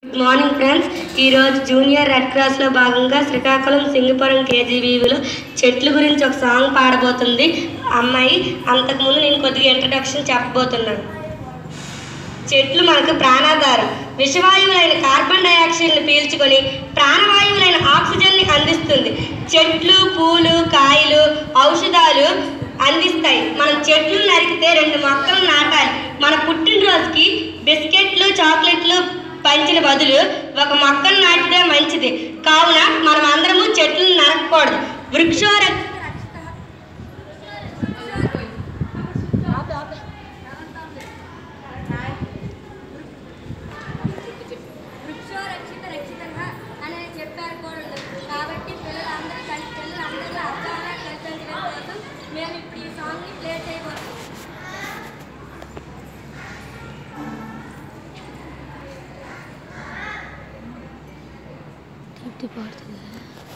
good morning friends ఈరోజు junior red క్రాస్లో భాగంగా శ్రీకాకుళం సింగపురం కేజీబీవీలో చెట్ల గురించి ఒక సాంగ్ పాడబోతుంది అమ్మాయి అంతకుముందు నేను కొద్దిగా ఇంట్రడక్షన్ చెప్పబోతున్నాను చెట్లు మనకు ప్రాణాధారం విషవాయువులైన కార్బన్ డైఆక్సైడ్ని పీల్చుకొని ప్రాణవాయువులైన ఆక్సిజన్ని అందిస్తుంది చెట్లు పూలు కాయలు ఔషధాలు అందిస్తాయి మనం చెట్లు నరికితే రెండు మొక్కలు నాటాలి మన పుట్టినరోజుకి బిస్కెట్లు చాక్లెట్లు పంచిన బదులు ఒక మొక్కను నాటితే మంచిది కావున మనం అందరము చెట్లను నరకకూడదు వృక్షోర వృక్షో రక్షిత రక్షితంగా అని చెప్పారు కూడా కాబట్టి పిల్లలందరూ కలిసి పిల్లలందరూ అవగాహన కల్పించడం కోసం మేము ఇప్పుడు ఈ సాంగ్ని ప్లే చేయబోతున్నాం దీప్తి పాడుతుంది